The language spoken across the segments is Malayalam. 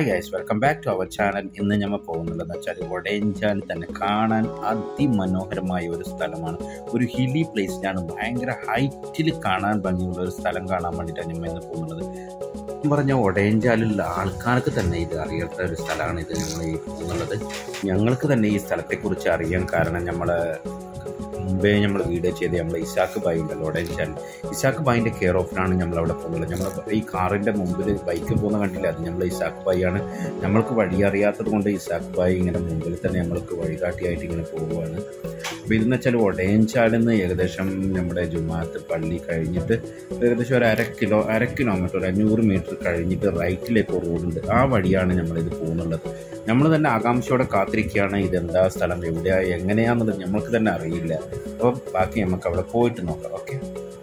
Hi guys welcome back to our channel ഇന്ന് ഞമ്മ പോകുന്നുള്ളതെന്ന് വെച്ചാൽ ഒടയഞ്ചാൽ തന്നെ കാണാൻ അതിമനോഹരമായ ഒരു സ്ഥലമാണ് ഒരു ഹില്ലി പ്ലേസിലാണ് ഭയങ്കര ഹൈറ്റിൽ കാണാൻ ഭംഗിയുള്ള ഒരു സ്ഥലം കാണാൻ വേണ്ടിയിട്ടാണ് ഞമ്മ ഇന്ന് പോകുന്നത് ഞാൻ പറഞ്ഞ ഒടയഞ്ചാലുള്ള ആൾക്കാർക്ക് തന്നെ ഇത് അറിയാത്ത ഒരു സ്ഥലമാണ് ഇത് ഞങ്ങൾ ഈ പോകുന്നുള്ളത് ഞങ്ങൾക്ക് തന്നെ ഈ സ്ഥലത്തെക്കുറിച്ച് അറിയാൻ കാരണം നമ്മളെ മുമ്പേ നമ്മൾ വീഡിയോ ചെയ്ത് നമ്മൾ ഇസാക്ക് ബായി ഉണ്ടല്ലോ ഒടയഞ്ചാൽ ഇസാക്ക് ബായിൻ്റെ കെയർ ഓഫിനാണ് നമ്മൾ അവിടെ പോകുന്നത് നമ്മൾ ഈ കാറിൻ്റെ മുമ്പിൽ ബൈക്ക് പോകുന്ന കണ്ടില്ല അത് നമ്മൾ ഇസാക്ക് ബായിയാണ് നമ്മൾക്ക് വഴി അറിയാത്തത് കൊണ്ട് ഇസാക്ക് ബായി ഇങ്ങനെ മുമ്പിൽ തന്നെ നമ്മൾക്ക് വഴികാട്ടിയായിട്ട് ഇങ്ങനെ പോവുകയാണ് അപ്പോൾ ഇതെന്ന് വെച്ചാൽ ഒടയഞ്ചാലിൽ നിന്ന് ഏകദേശം നമ്മുടെ ജുമാത്ത് പള്ളി കഴിഞ്ഞിട്ട് ഏകദേശം ഒരു അര കിലോ അര കിലോമീറ്റർ ഒരു അഞ്ഞൂറ് മീറ്റർ കഴിഞ്ഞിട്ട് റൈറ്റിലേക്ക് ഒരു റോഡുണ്ട് ആ വഴിയാണ് നമ്മളിത് പോകുന്നുള്ളത് നമ്മൾ തന്നെ ആകാംക്ഷയോടെ കാത്തിരിക്കുകയാണ് ഇതെന്താ സ്ഥലം എവിടെയാ എങ്ങനെയാന്നുള്ളത് നമ്മൾക്ക് തന്നെ അറിയില്ല അപ്പോൾ ബാക്കി നമുക്ക് അവിടെ പോയിട്ട് നോക്കാം ഓക്കെ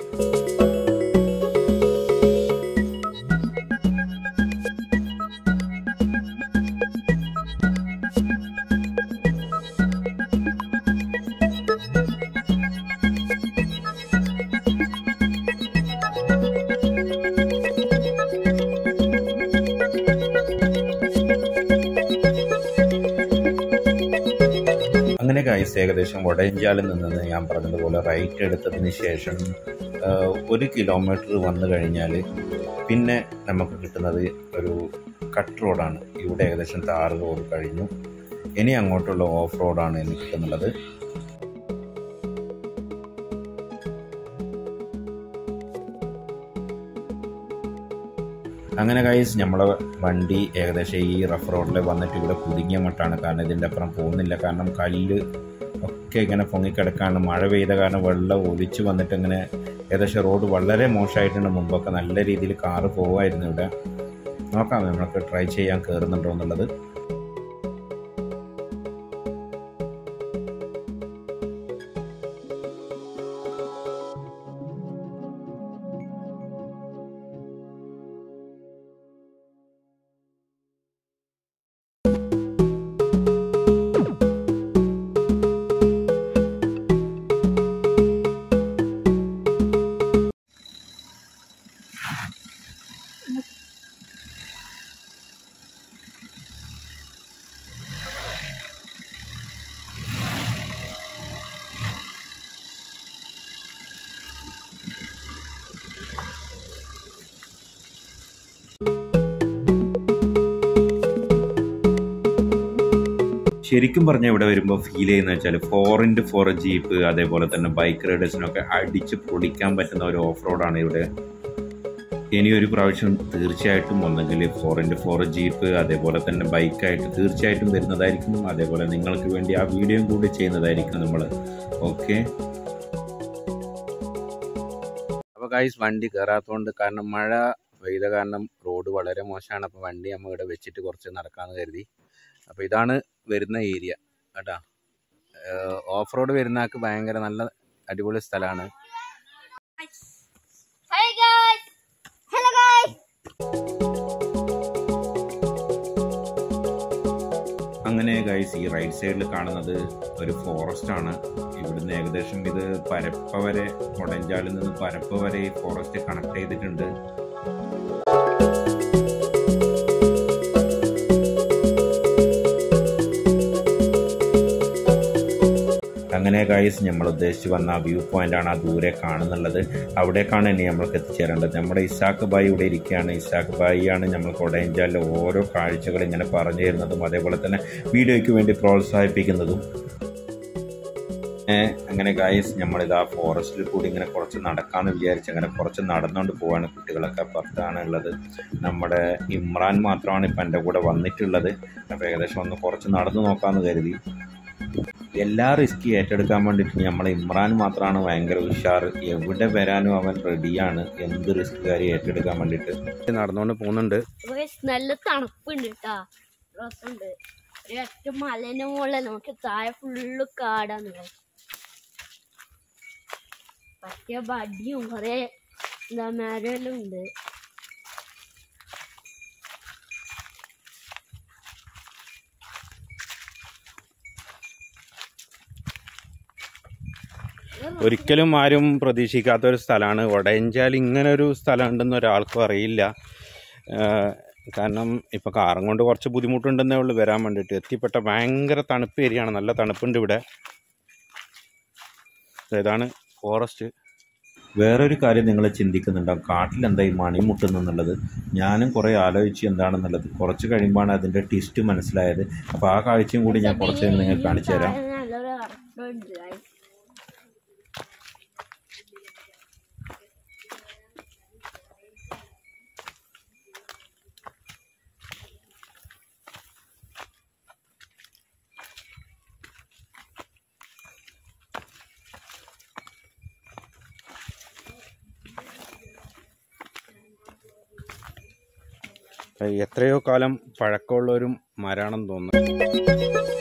അങ്ങനെ ഗൈസ് ഏകദേശം വടയഞ്ചാലിൽ നിന്ന് ഞാൻ പറഞ്ഞതുപോലെ റൈറ്റ് എടുത്തതിന് ശേഷം ആ, ഒരു കിലോമീറ്റർ വന്നു കഴിഞ്ഞാൽ പിന്നെ നമുക്ക് കിട്ടുന്നത് ഒരു കട്ട് റോഡാണ് ഇവിടെ ഏകദേശം താറ് റോഡ് കഴിഞ്ഞു ഇനി അങ്ങോട്ടുള്ള ഓഫ് റോഡാണ് എനിക്ക് കിട്ടുന്നുള്ളത് അങ്ങനെ കൈസ് നമ്മളെ വണ്ടി ഏകദേശം ഈ റഫ് റോഡിൽ വന്നിട്ട് ഇവിടെ കുടുങ്ങിയ മട്ടാണ് കാരണം ഇതിൻ്റെ അപ്പുറം പോകുന്നില്ല കാരണം കല്ല് ഒക്കെ ഇങ്ങനെ പൊങ്ങിക്കിടക്കാണ് മഴ പെയ്ത കാരണം വെള്ളം ഒലിച്ച് വന്നിട്ട് ഇങ്ങനെ ഏകദേശം റോഡ് വളരെ മോശമായിട്ടുണ്ട് മുമ്പൊക്കെ നല്ല രീതിയിൽ കാറ് പോവായിരുന്നു ഇവിടെ നോക്കാം നമുക്ക് ട്രൈ ചെയ്യാൻ കയറുന്നുണ്ടോ എന്നുള്ളത് ശരിക്കും പറഞ്ഞാൽ ഇവിടെ വരുമ്പോൾ ഫീൽ ചെയ്യുന്ന വെച്ചാൽ ഫോർ ഇൻറ്റു ഫോർ ജീപ്പ് അതേപോലെ തന്നെ ബൈക്ക് റൈഡേഴ്സിനൊക്കെ അടിച്ച് പൊളിക്കാൻ പറ്റുന്ന ഒരു ഓഫ് റോഡാണ് ഇവിടെ ഇനി ഒരു പ്രാവശ്യം തീർച്ചയായിട്ടും ഒന്നെങ്കിൽ ഫോർ ഇൻറ്റു ഫോർ ജീപ്പ് അതേപോലെ തന്നെ ബൈക്കായിട്ട് തീർച്ചയായിട്ടും വരുന്നതായിരിക്കും അതേപോലെ നിങ്ങൾക്ക് വേണ്ടി ആ വീഡിയോയും കൂടി ചെയ്യുന്നതായിരിക്കും നമ്മൾ ഓക്കെ അപ്പോൾ ഗൈസ് വണ്ടി കയറാത്തതുകൊണ്ട് കാരണം മഴ പെയ്ത കാരണം റോഡ് വളരെ മോശമാണ് അപ്പോൾ വണ്ടി നമ്മൾ ഇവിടെ വെച്ചിട്ട് കുറച്ച് നടക്കാമെന്ന് കരുതി അപ്പോൾ ഇതാണ് വരുന്ന ഏരിയ കേട്ടോ ഓഫ് റോഡ് വരുന്നക്ക് ഭയങ്കര നല്ല അടിപൊളി സ്ഥലമാണ് Hi guys! Hello guys! അങ്ങനെ ഗൈസ് ഈ റൈറ്റ് സൈഡിൽ കാണുന്നത് ഒരു ഫോറസ്റ്റ് ആണ് ഇവിടുന്ന് ഏകദേശം ഇത് പരപ്പ വരെ കൊടഞ്ചാലിൽ നിന്ന് പരപ്പ വരെ ഈ ഫോറസ്റ്റ് കണക്ട് ചെയ്തിട്ടുണ്ട് അങ്ങനെ ഗൈസ് നമ്മൾ ഉദ്ദേശിച്ച് വന്ന ആ വ്യൂ പോയിന്റ് ആണ് ആ ദൂരെ കാണുന്നുള്ളത് അവിടേക്കാണ് ഇനി നമ്മൾക്ക് എത്തിച്ചേരേണ്ടത് നമ്മുടെ ഇസാഖ് ബായി ഇവിടെ ഇരിക്കുകയാണ് ഇസാഖ് ബായിയാണ് നമ്മൾ കൊടയഞ്ചാലിലെ ഓരോ കാഴ്ചകൾ ഇങ്ങനെ പറഞ്ഞു തരുന്നതും അതേപോലെ തന്നെ വീഡിയോയ്ക്ക് വേണ്ടി പ്രോത്സാഹിപ്പിക്കുന്നതും ഏ, അങ്ങനെ ഗൈസ് നമ്മളിത് ആ ഫോറസ്റ്റിൽ കൂടി ഇങ്ങനെ കുറച്ച് നടക്കാമെന്ന് വിചാരിച്ച് അങ്ങനെ കുറച്ച് നടന്നുകൊണ്ട് പോവാണ് കുട്ടികളൊക്കെ അപ്പുറത്താണ് ഉള്ളത് നമ്മുടെ ഇമ്രാൻ മാത്രമാണ് ഇപ്പം എൻ്റെ കൂടെ വന്നിട്ടുള്ളത് അപ്പോൾ ഏകദേശം ഒന്ന് കുറച്ച് നടന്നു നോക്കാമെന്ന് കരുതി എല്ലാ റിസ്ക് ഏറ്റെടുക്കാൻ വേണ്ടിയിട്ട് നമ്മൾ ഇമ്രാൻ മാത്രമാണ് ഭയങ്കര ഉഷാർ എവിടെ വരാനും അവൻ റെഡിയാണ് എന്ത് റിസ്ക് കാര്യം ഏറ്റെടുക്കാൻ വേണ്ടിയിട്ട് നടന്നുകൊണ്ട് പോകുന്നുണ്ട് Guys, നല്ല തണുപ്പുണ്ട് കേട്ടാ രസമുണ്ട് ഒരു ഒറ്റ മലേന്റെ മുകളിൽ നമുക്ക് താഴെ ഫുള്ള് കാടാണ് guys. പറ്റിയ ബടിയും കൊറേ എന്താ മരമെല്ലാം ഉണ്ട് ഒരിക്കലും ആരും പ്രതീക്ഷിക്കാത്ത ഒരു സ്ഥലമാണ് വടയഞ്ചാൽ ഇങ്ങനെ ഒരു സ്ഥലം ഉണ്ടെന്ന് ഒരാൾക്കും അറിയില്ല ആഹ് കാരണം ഇപ്പോൾ കാറും കൊണ്ട് കുറച്ച് ബുദ്ധിമുട്ടുണ്ടെന്നേ ഉള്ളൂ വരാൻ വേണ്ടിയിട്ട് എത്തിപ്പെട്ട ഭയങ്കര തണുപ്പ് ഏരിയയാണ് നല്ല തണുപ്പുണ്ട് ഇവിടെ ഇതാണ് ഫോറസ്റ്റ് വേറൊരു കാര്യം നിങ്ങൾ ചിന്തിക്കുന്നുണ്ടാവും കാട്ടിൽ എന്താ ഈ മണിമുട്ടുന്നുള്ളത് ഞാനും കുറേ ആലോചിച്ച് എന്താണെന്നുള്ളത് കുറച്ച് കഴിയുമ്പോഴാണ് അതിൻ്റെ ടിസ്റ്റ് മനസ്സിലായത് അപ്പോൾ ആ കാഴ്ചയും കൂടി ഞാൻ കുറച്ച് കഴിഞ്ഞ് നിങ്ങൾക്ക് കാണിച്ചു തരാം നല്ലൊരു അർത്ഥമുണ്ട് guys. എത്രയോ കാലം പഴക്കമുള്ള ഒരു മരാണെന്ന് തോന്നുന്നു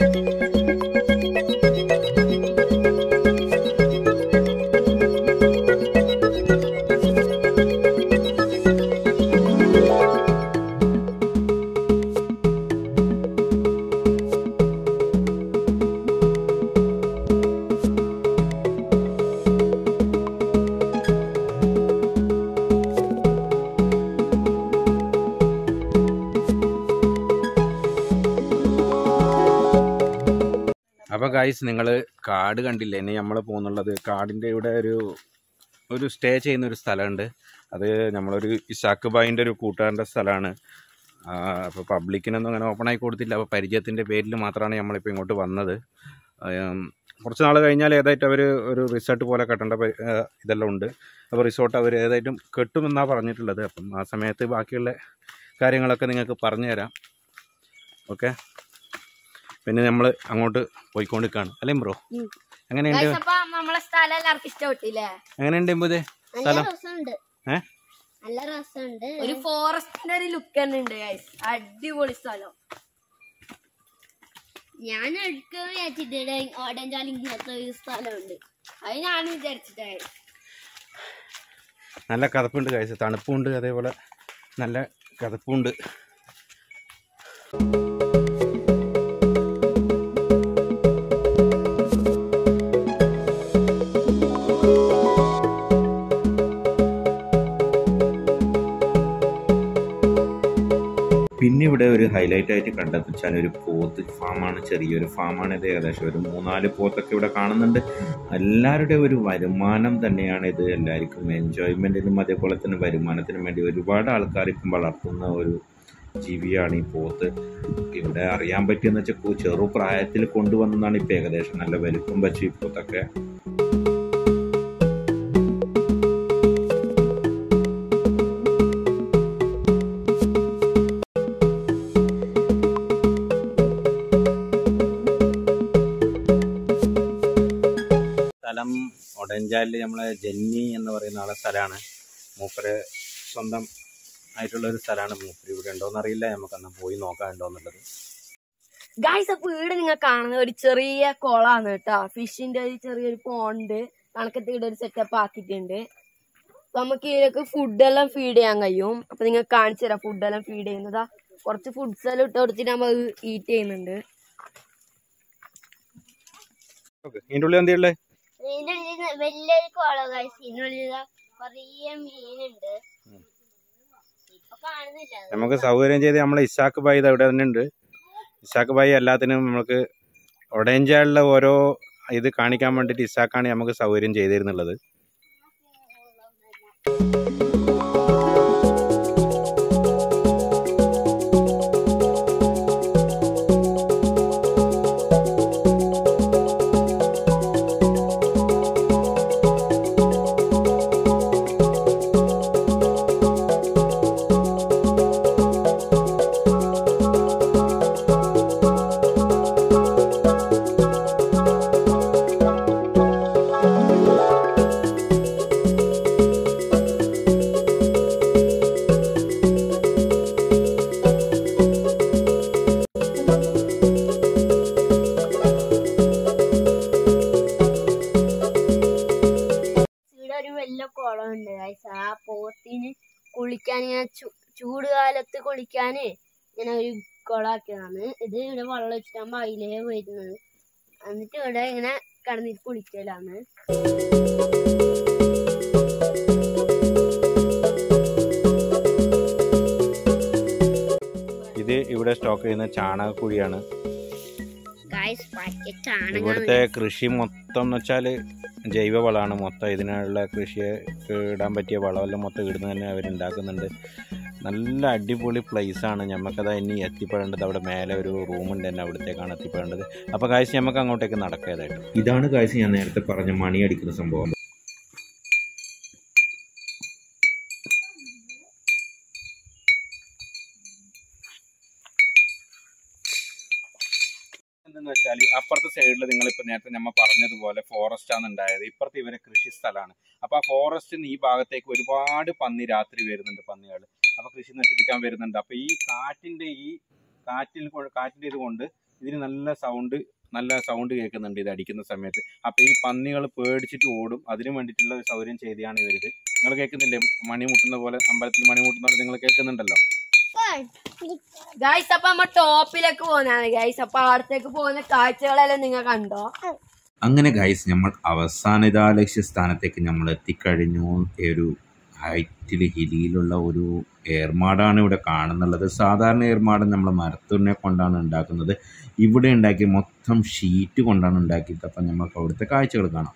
അപ്പോൾ ഗൈസ് നിങ്ങൾ കാട് കണ്ടില്ലേ ഇനി നമ്മൾ പോകുന്നുള്ളത് കാടിൻ്റെ ഇവിടെ ഒരു ഒരു സ്റ്റേ ചെയ്യുന്ന ഒരു സ്ഥലമുണ്ട് അത് നമ്മളൊരു ഇഷാക്ക് ബായിൻ്റെ ഒരു കൂട്ടുകാരൻ്റെ സ്ഥലമാണ് അപ്പോൾ പബ്ലിക്കിനൊന്നും അങ്ങനെ ഓപ്പൺ ആയി കൊടുത്തില്ല അപ്പോൾ പരിചയത്തിൻ്റെ പേരിൽ മാത്രമാണ് നമ്മളിപ്പോൾ ഇങ്ങോട്ട് വന്നത് ആം, കുറച്ച് നാൾ കഴിഞ്ഞാൽ ഏതായിട്ട് അവർ ഒരു റിസോർട്ട് പോലെ കെട്ടേണ്ട പരി- ആ, ഇതെല്ലാം ഉണ്ട് അപ്പോൾ റിസോർട്ട് അവർ ഏതായിട്ടും കെട്ടുമെന്നാണ് പറഞ്ഞിട്ടുള്ളത് അപ്പം ആ സമയത്ത് ബാക്കിയുള്ള കാര്യങ്ങളൊക്കെ നിങ്ങൾക്ക് പറഞ്ഞു തരാം ഓക്കെ പിന്നെ നമ്മൾ അങ്ങോട്ട് പോയിക്കൊണ്ടിരിക്കുകയാണ് അല്ലേ ബ്രോ ഉം. എങ്ങനെയുണ്ട് Guys, അപ്പൊ നമ്മളെ സ്ഥലം എല്ലാവർക്കും ഇഷ്ടപ്പെട്ടില്ലേ എങ്ങനെയുണ്ട് എമ്പുദേ നല്ല സ്ഥലം രസമുണ്ട് ഏ നല്ല രസമുണ്ട് ഒരു ഫോറസ്റ്റിന്റെ ഒരു ലുക്ക് തന്നെ ഉണ്ട് guys. അടിപൊളി സ്ഥലം ഞാൻ എടുക്കാൻ വിചാരിച്ചിട്ട് ഓടഞ്ചാൽ ഇങ്ങനത്തെ ഒരു സ്ഥലമുണ്ട് അത് ഞാൻ വിചാരിച്ചിട്ടായി നല്ല കതപ്പുണ്ട് കഴിച്ച തണുപ്പുണ്ട് അതേപോലെ നല്ല കതപ്പുണ്ട് പിന്നെ ഇവിടെ ഒരു ഹൈലൈറ്റ് ആയിട്ട് കണ്ടെത്തിച്ചാൽ ഒരു പോത്ത് ഫാമാണ് ചെറിയൊരു ഫാമാണ് ഇത് ഏകദേശം ഒരു മൂന്നാല് പോത്തൊക്കെ ഇവിടെ കാണുന്നുണ്ട് എല്ലാവരുടെ ഒരു വരുമാനം തന്നെയാണ് ഇത് എല്ലാവർക്കും എൻജോയ്മെന്റിനും അതേപോലെ തന്നെ വരുമാനത്തിനും വേണ്ടി ഒരുപാട് ആൾക്കാർ ഇപ്പം വളർത്തുന്ന ഒരു ജീവിയാണ് ഈ പോത്ത് ഇവിടെ അറിയാൻ പറ്റിയെന്ന് വെച്ചാൽ ചെറു പ്രായത്തിൽ കൊണ്ടുവന്നതാണ് ഇപ്പം ഏകദേശം നല്ല വലുപ്പം വെച്ച് ഈ പോത്തൊക്കെ സ്ഥലം ഒടഞ്ചാലിൽ നമ്മളെ ജന്നി എന്ന് പറയുന്ന ആളെ സ്ഥലമാണ് മൂപ്പര് സ്വന്തം ആയിട്ടുള്ള ഒരു സ്ഥലമാണ് മൂപ്പര് ഇവിടെ ഉണ്ടോന്ന് അറിയില്ല നമുക്കന്ന് പോയി നോക്കാൻ ഉണ്ടോന്നുള്ളത് ഗായ്സ് അപ്പൊ ഇവിടെ നിങ്ങൾ കാണുന്ന ഒരു ചെറിയ കുളമാണ് കേട്ടോ ഫിഷിന്റെ ഒരു ചെറിയൊരു പോണ്ട് കണക്കത്ത് ഇവിടെ ഒരു സെറ്റപ്പ് ആക്കിയിട്ടുണ്ട് അപ്പൊ നമുക്ക് ഇതിലേക്ക് ഫുഡെല്ലാം ഫീഡ് ചെയ്യാൻ കഴിയും അപ്പൊ നിങ്ങൾ കാണിച്ചു തരാം ഫുഡെല്ലാം ഫീഡ് ചെയ്യുന്നതാ കുറച്ച് ഫുഡ്സ് എല്ലാം ഇട്ട് കൊടുത്തിട്ട് നമ്മൾ ഈറ്റ് ചെയ്യുന്നുണ്ട് ഇതിൻ്റെ ഉള്ളിൽ എന്തെയുള്ളേ ഇതിന്റെ ഉള്ളിൽ വലിയൊരു കുളം ഗായ്സ് ഇതിനുള്ളിൽ കുറേ മീനുണ്ട് ഇപ്പൊ കാണുന്നില്ല നമുക്ക് സൗകര്യം ചെയ്ത് നമ്മളെ ഇസാക്ക് ബായി ഇത് അവിടെ തന്നെ ഉണ്ട് ഇസാക്ക് ബായി എല്ലാത്തിനും നമുക്ക് ഒടയഞ്ചാലിലെ ഓരോ ഇത് കാണിക്കാൻ വേണ്ടിയിട്ട് ഇസാക്കാണ് നമുക്ക് സൗകര്യം ചെയ്തിരുന്നുള്ളത് ഇവിടെ ഒരു വലിയ കുളമുണ്ട് ഗൈസ് ആ പോത്തിന് കുളിക്കാൻ ഇങ്ങനെ ചൂ- ചൂട് കാലത്ത് കുളിക്കാന് ഇങ്ങനെ ഒരു കുളമാക്കിയതാണ് ഇത് ഇവിടെ വെള്ളം വെച്ചിട്ടാകുമ്പോ അതിലേ വരുന്നത് എന്നിട്ട് ഇവിടെ ഇങ്ങനെ കിടന്നിട്ട് കുളിക്കലാണ് സ്റ്റോക്ക് ചെയ്യുന്ന ചാണകക്കുഴിയാണ് ഗായ്സ് പറ്റിയ ചാണകം ഇവിടുത്തെ കൃഷി മൊത്തം എന്ന് വെച്ചാൽ ജൈവ വളമാണ് മൊത്തം ഇതിനുള്ള കൃഷിയെ ഇടാൻ പറ്റിയ വളമെല്ലാം മൊത്തം ഇടുന്ന് തന്നെ അവരുണ്ടാക്കുന്നുണ്ട് നല്ല അടിപൊളി place ആണ് നമുക്കത് ഇനി എത്തിപ്പെടേണ്ടത് അവിടെ മേലെ ഒരു റൂമുണ്ട് തന്നെ അവിടത്തേക്കാണ് എത്തിപ്പെടേണ്ടത് അപ്പോൾ കാഴ്ച നമുക്ക് അങ്ങോട്ടേക്ക് നടക്കേതായിട്ട് ഇതാണ് കാഴ്ച ഞാൻ നേരത്തെ പറഞ്ഞ മണി അടിക്കുന്ന സംഭവം എന്തെന്ന് വെച്ചാൽ അപ്പുറത്തെ സൈഡിൽ നിങ്ങളിപ്പോൾ നേരത്തെ നമ്മൾ പറഞ്ഞതുപോലെ ഫോറസ്റ്റ് ആണ് ഉണ്ടായത് ഇപ്പുറത്ത് ഇവരെ കൃഷി സ്ഥലമാണ് അപ്പോൾ ആ ഫോറസ്റ്റിന് ഈ ഭാഗത്തേക്ക് ഒരുപാട് പന്നി രാത്രി വരുന്നുണ്ട് പന്നികൾ അപ്പോൾ കൃഷി നശിപ്പിക്കാൻ വരുന്നുണ്ട് അപ്പോൾ ഈ കാറ്റിൻ്റെ ഈ കാറ്റിൽ കൊ- കാറ്റിൻ്റെ ഇത് കൊണ്ട് ഇതിന് നല്ല സൗണ്ട് നല്ല സൗണ്ട് കേൾക്കുന്നുണ്ട് ഇത് അടിക്കുന്ന സമയത്ത് അപ്പോൾ ഈ പന്നികൾ പേടിച്ചിട്ട് ഓടും അതിന് വേണ്ടിയിട്ടുള്ള ഒരു സൗകര്യം ചെയ്താണ് ഇവരിത് നിങ്ങൾ കേൾക്കുന്നില്ലേ മണി മുട്ടുന്ന പോലെ അമ്പലത്തിൽ മണി മുട്ടുന്ന പോലെ നിങ്ങൾ കേൾക്കുന്നുണ്ടല്ലോ ഗൈസ് അപ്പൊ നമ്മ ടോപ്പിലേക്ക് പോകുന്നതാണ് ഗൈസ് അപ്പൊ അടുത്തേക്ക് പോകുന്ന കാഴ്ചകളെല്ലാം നിങ്ങൾ കണ്ടോ അങ്ങനെ ഗൈസ് നമ്മൾ അവസാന ഇതാ ലക്ഷ്യസ്ഥാനത്തേക്ക് നമ്മൾ എത്തിക്കഴിഞ്ഞു ഈ ഒരു ഹൈറ്റിൽ ഹിലിയിലുള്ള ഒരു ഏർമാടാണ് ഇവിടെ കാണുന്നുള്ളത് സാധാരണ ഏർമാടം നമ്മൾ മരത്തുണ്ണെ കൊണ്ടാണ് ഉണ്ടാക്കുന്നത് ഇവിടെ ഉണ്ടാക്കിയ മൊത്തം ഷീറ്റ് കൊണ്ടാണ് ഉണ്ടാക്കിയത് അപ്പം നമുക്ക് അവിടുത്തെ കാഴ്ചകൾ കാണാം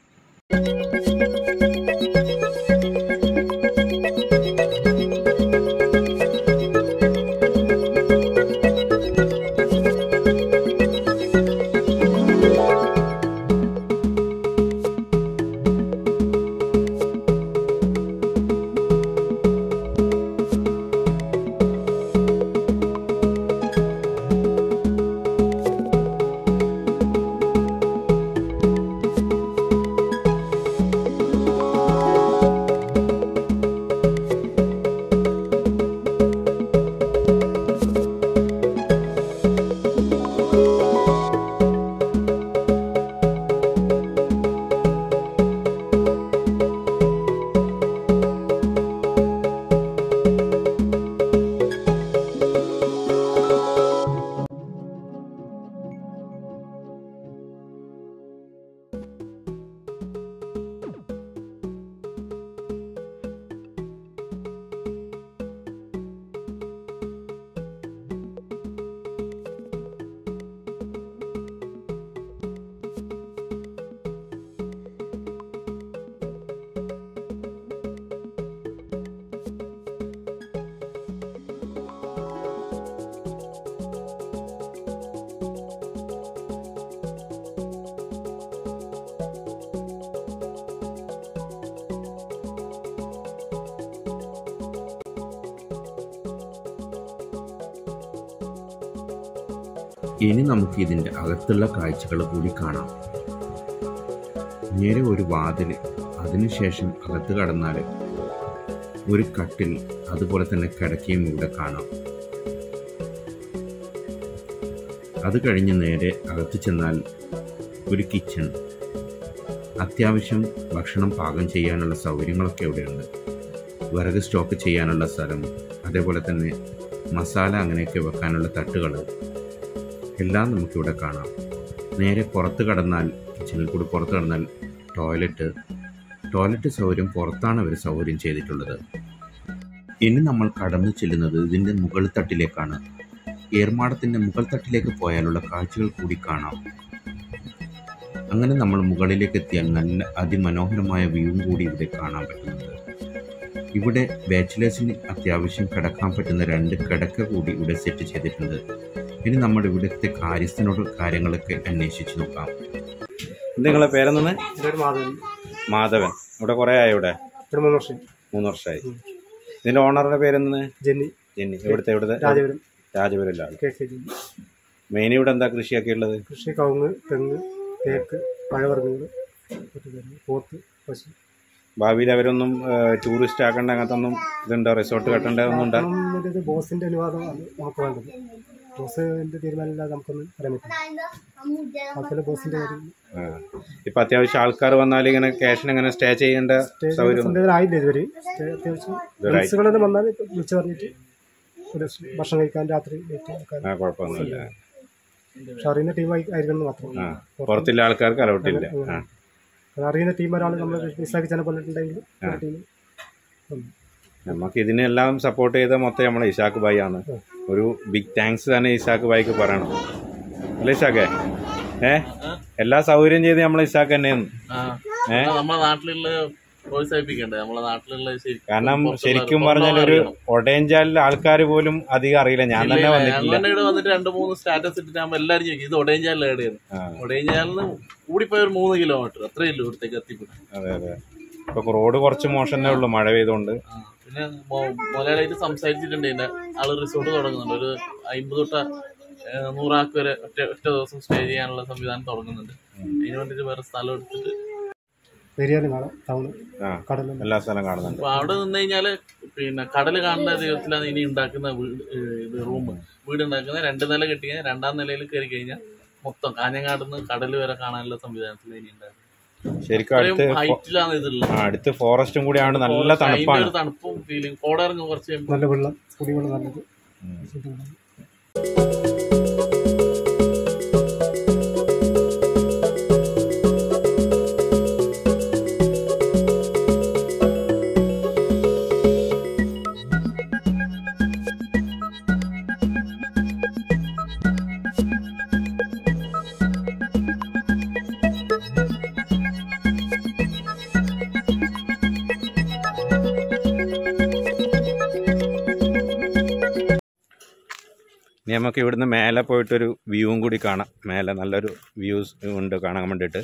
ഇനി നമുക്ക് ഇതിൻ്റെ അകത്തുള്ള കാഴ്ചകൾ കൂടി കാണാം നേരെ ഒരു വാതിൽ അതിനുശേഷം അകത്ത് കടന്നാൽ ഒരു കട്ടിൽ അതുപോലെ തന്നെ കിടക്കയും ഇവിടെ കാണാം അത് കഴിഞ്ഞ് നേരെ അകത്ത് ചെന്നാൽ ഒരു കിച്ചൺ അത്യാവശ്യം ഭക്ഷണം പാകം ചെയ്യാനുള്ള സൗകര്യങ്ങളൊക്കെ ഇവിടെയുണ്ട് വിറക് സ്റ്റോക്ക് ചെയ്യാനുള്ള സ്ഥലം അതേപോലെ തന്നെ മസാല അങ്ങനെയൊക്കെ വെക്കാനുള്ള തട്ടുകൾ എല്ലാം നമുക്കിവിടെ കാണാം നേരെ പുറത്ത് കടന്നാൽ കിച്ചണിൽ കൂടി പുറത്ത് കടന്നാൽ ടോയ്ലറ്റ് ടോയ്ലറ്റ് സൗകര്യം പുറത്താണ് അവർ സൗകര്യം ചെയ്തിട്ടുള്ളത് ഇനി നമ്മൾ കടന്നു ചെല്ലുന്നത് ഇതിൻ്റെ മുകൾ തട്ടിലേക്കാണ് ഏർമാടത്തിൻ്റെ മുകൾ തട്ടിലേക്ക് പോയാലുള്ള കാഴ്ചകൾ കൂടി കാണാം അങ്ങനെ നമ്മൾ മുകളിലേക്ക് എത്തിയാൽ നല്ല അതിമനോഹരമായ വ്യൂവും കൂടി ഇവിടെ കാണാൻ പറ്റുന്നുണ്ട് ഇവിടെ ബാച്ചിലേഴ്സിന് അത്യാവശ്യം കിടക്കാൻ പറ്റുന്ന രണ്ട് കിടക്ക കൂടി ഇവിടെ സെറ്റ് ചെയ്തിട്ടുണ്ട് ഇനി നമ്മുടെ ഇവിടുത്തെ കാര്യസ്ഥനോട് കാര്യങ്ങളൊക്കെ അന്വേഷിച്ച് നോക്കാം നിങ്ങളെ പേരെന്ന് ഇതൊരു മാധവൻ മാധവൻ ഇവിടെ കുറേ ആയോ ഇവിടെ ഒരു മൂന്ന് വർഷം മൂന്ന് വർഷമായി ഇതിന്റെ ഓണറുടെ പേരെന്ന് ജെന്നി ജെന്നി ഇവിടുത്തെ ഇവിടുത്തെ രാജപുരം രാജപുരല്ലാണ് കെ സി ജി മെയിൻ ഇവിടെ എന്താ കൃഷിയൊക്കെ ഉള്ളത് കൃഷി കവുങ്ങ് തെങ്ങ് തേക്ക് പഴവർഗ്ഗങ്ങൾ പോത്ത് പശു ഭാവിയിൽ അവരൊന്നും ടൂറിസ്റ്റ് ആക്കേണ്ട അങ്ങനത്തെ ഒന്നും ഇതുണ്ടോ റിസോർട്ട് കെട്ടേണ്ട ഒന്നും ഉണ്ടോ അപ്പം ഇത് ബോസിന്റെ അനുവാദമാണ് നമുക്ക് വേണ്ടത് ബോസിന്റെ തീരുമാനമില്ലാതെ നമുക്കൊന്നും പറയാൻ പറ്റില്ല ബാക്കിയുള്ള ബോസിന്റെ കാര്യം ആ. ഇപ്പൊ അത്യാവശ്യം ആൾക്കാർ വന്നാൽ ഇങ്ങനെ ക്യാഷിന് എങ്ങനെ സ്റ്റേ ചെയ്യേണ്ട സൗകര്യം സ്റ്റേജിന്റെ ആയില്ല ഇതുവരെ സ്റ്റേ അത്യാവശ്യം ഇതുവരെ ഫ്രണ്ട്സുകളൊന്നും വന്നാൽ വിളിച്ചു പറഞ്ഞിട്ട് ഒരു ഭക്ഷണം കഴിക്കാൻ രാത്രി ലേറ്റ് ആക്കാൻ ആ കുഴപ്പമൊന്നുമില്ല പക്ഷെ അറിയുന്ന ടീം ആയിരിക്കണം എന്ന് മാത്രം ആ പുറത്തുള്ള ആൾക്കാർക്ക് അലൗട്ടില്ല ആ അത് അറിയുന്ന ടീം ഒരാൾ നമ്മൾ മിസ്സാക്കി ചില പറഞ്ഞിട്ടുണ്ടെങ്കിൽ ആ. ടീം നമുക്ക് ഇതിനെല്ലാം സപ്പോർട്ട് ചെയ്ത മൊത്തം നമ്മളെ ഇഷാക്ക് ഭായി ആണ് ഒരു ബിഗ് താങ്ക്സ് തന്നെ ഇഷാക്ക് ഭായിക്ക് പറയണം അല്ലേ ഇഷാക്കെ ഏ എല്ലാ സൗകര്യം ചെയ്ത് നമ്മളെ ഇഷാക്ക് തന്നെയാണ് ആ. ഏ? നമ്മളെ നാട്ടിലുള്ള പ്രോത്സാഹിപ്പിക്കണ്ടേ നമ്മളെ നാട്ടിലുള്ള ശരി- കാരണം പുറത്തുള്ള- ശരിക്കും പുറത്തുള്ള പറഞ്ഞാൽ ഒരു അറിയണം. ഒടയഞ്ചാലിലെ ആൾക്കാർ പോലും അധികം അറിയില്ല ഞാൻ ഇല്ല, തന്നെ ഇല്ല, വന്നിട്ടില്ല ഞങ്ങൾ തന്നെ ഇവിടെ വന്നിട്ട് രണ്ട് മൂന്ന് സ്റ്റാറ്റസ് ഇട്ടിട്ട് ആകുമ്പോൾ എല്ലാവരും ചോദിക്കും ഇത് ഒടയഞ്ചാലിലെ എവിടെയാണ് ആ, ഒടയഞ്ചാലിന് കൂടിപ്പോയ ഒരു മൂന്ന് കിലോമീറ്റർ അത്രയേ ഉള്ളൂ ഇവിടത്തേക്ക് എത്തിപ്പെടാൻ അതെ അതെ ഇപ്പൊ റോഡ് കുറച്ച് മോശമേ ഉള്ളൂ മഴ പെയ്തുകൊണ്ട് ആ, പിന്നെ മുതലാളിയായിട്ട് സംസാരിച്ചിട്ടുണ്ട് ഇതിന്റെ ആള് റിസോർട്ട് തുടങ്ങുന്നുണ്ട് ഒരു അമ്പത് തൊട്ട് ഏഹ്, നൂറാൾക്ക് വരെ ഒറ്റ ഒറ്റ ദിവസം സ്റ്റേ ചെയ്യാനുള്ള സംവിധാനം തുടങ്ങുന്നുണ്ട് അതിന് വേണ്ടിട്ട് വേറെ സ്ഥലം എടുത്തിട്ട് പെരിയാറ് നാളെ ടൗണ് ആ കടലും എല്ലാ സ്ഥലം കാണുന്നുണ്ട് അപ്പൊ അവിടെ നിന്ന് കഴിഞ്ഞാല് പിന്നെ കടല് കാണുന്ന ദൈവത്തിലാണ് ഇനി ഉണ്ടാക്കുന്ന വീട് ഏഹ്, ഇത് റൂം വീട് ഉണ്ടാക്കുന്ന രണ്ട് നില കെട്ടി കഴിഞ്ഞാൽ രണ്ടാം നിലയിൽ കയറി കഴിഞ്ഞാൽ മൊത്തം കാഞ്ഞങ്ങാട് നിന്ന് കടല് വരെ കാണാനുള്ള സംവിധാനത്തിൽ ഇനി ഉണ്ടാക്കുന്നത് ശരിക്കും അടുത്ത് ഫോ- ഹൈറ്റിലാണ് ഇതുള്ളത് ആ, അടുത്ത് ഫോറസ്റ്റും കൂടി ആയതുകൊണ്ട് നല്ല അതിന്റെ തണുപ്പാണ് ഒരു തണുപ്പും ഫീലിംഗ് കോടയിറങ്ങും കുറച്ച് കഴിയുമ്പോൾ നല്ല വെള്ളം കുടിവെള്ളം നല്ലത് ഉം. ശുദ്ധവെള്ളം. ഇനി നമുക്ക് ഇവിടുന്ന് മേലെ പോയിട്ടൊരു വ്യൂവും കൂടി കാണാം മേലെ നല്ലൊരു വ്യൂസ് ഉണ്ട് കാണാൻ വേണ്ടിയിട്ട്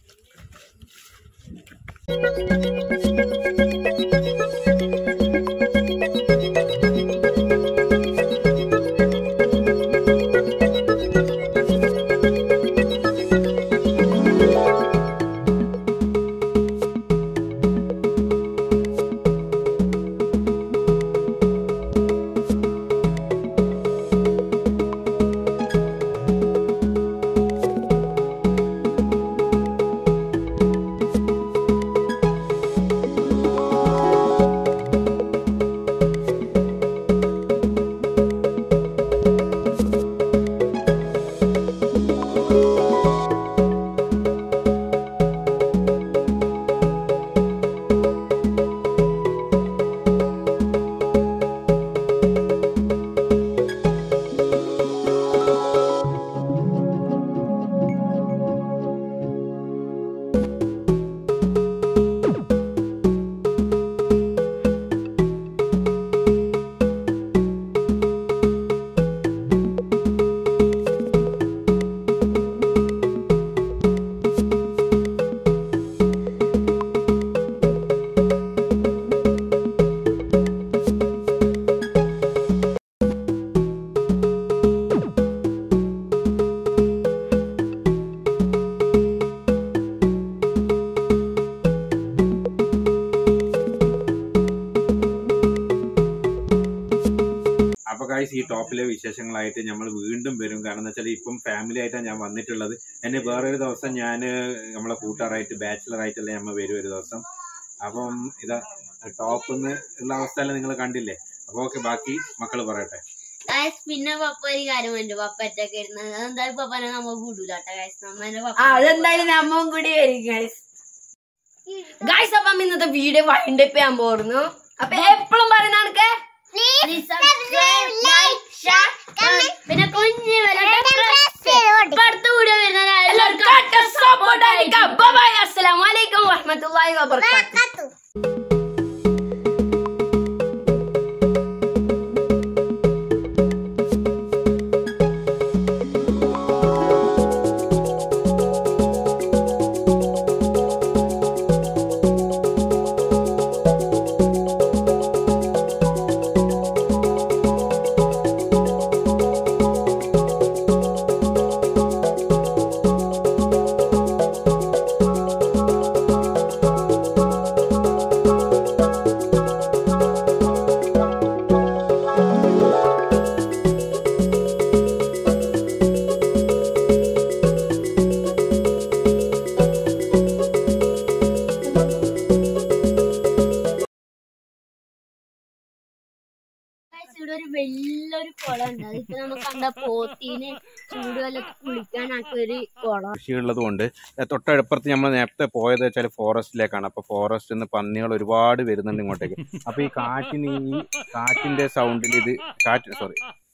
അപ്പൊ ഗൈസ് ഈ ടോപ്പിലെ വിശേഷങ്ങളായിട്ട് നമ്മൾ വീണ്ടും വരും കാരണം എന്താ വെച്ചാൽ ഇപ്പം ഫാമിലി ആയിട്ടാണ് ഞാൻ വന്നിട്ടുള്ളത് എന്നെ വേറൊരു ദിവസം ഞാൻ നമ്മളെ കൂട്ടുകാരായിട്ട് ബാച്ചിലർ ആയിട്ടല്ലേ നമ്മൾ വരും ഒരു ദിവസം അപ്പം ഇതാ ടോപ്പിൽ നിന്ന് ഉള്ള അവസ്ഥയെല്ലാം നിങ്ങൾ കണ്ടില്ലേ അപ്പൊ ഓക്കെ ബാക്കി മക്കൾ പറയട്ടെ ഗായ്സ് പിന്നെ പപ്പ ഒരു കാര്യം ഉണ്ട് പപ്പ ഒറ്റക്ക് ഇരുന്നത് അതെന്തായാലും പപ്പനെ നമ്മ കൂടൂലാട്ടെ ഗായ്സ് നമ്മന്റെ പപ്പ ആ, അതെന്തായാലും നമ്മളും കൂടി വരും ഗൈസ് ഗൈസ് അപ്പം ഇന്നത്തെ വീഡിയോ വൈൻഡപ്പ് ചെയ്യാൻ പോകുന്നു അപ്പൊ എപ്പോഴും പറയുന്ന കണക്ക് പിന്നെ കുഞ്ഞു അടുത്ത വീഡിയോ വരുന്ന എല്ലാവർക്കും സപ്പോർട്ട് ആയിരിക്കാം ബൈ അസ്സലാമലൈക്കും വറഹമത്തുള്ളാഹി വബർക്കാത്തു ഇവിടെ ഒരു വലിയൊരു കുളം ഉണ്ട് അതിപ്പോ നമുക്ക് കണ്ട പോത്തീന് ചൂടുവെള്ളത്തിൽ കുളിക്കാനായിട്ട് ഒരു കുളം കൃഷിയുള്ളത് കൊണ്ട് തൊട്ടടുപ്പുറത്ത് നമ്മൾ നേരത്തെ പോയത് വെച്ചാൽ ഫോറസ്റ്റിലേക്കാണ് അപ്പൊ ഫോറസ്റ്റിൽ നിന്ന് പന്നികൾ ഒരുപാട് വരുന്നുണ്ട് ഇങ്ങോട്ടേക്ക് അപ്പൊ ഈ കാറ്റിന് ഈ കാറ്റിന്റെ സൗണ്ടിൽ ഇത് കാറ്റ് സോറി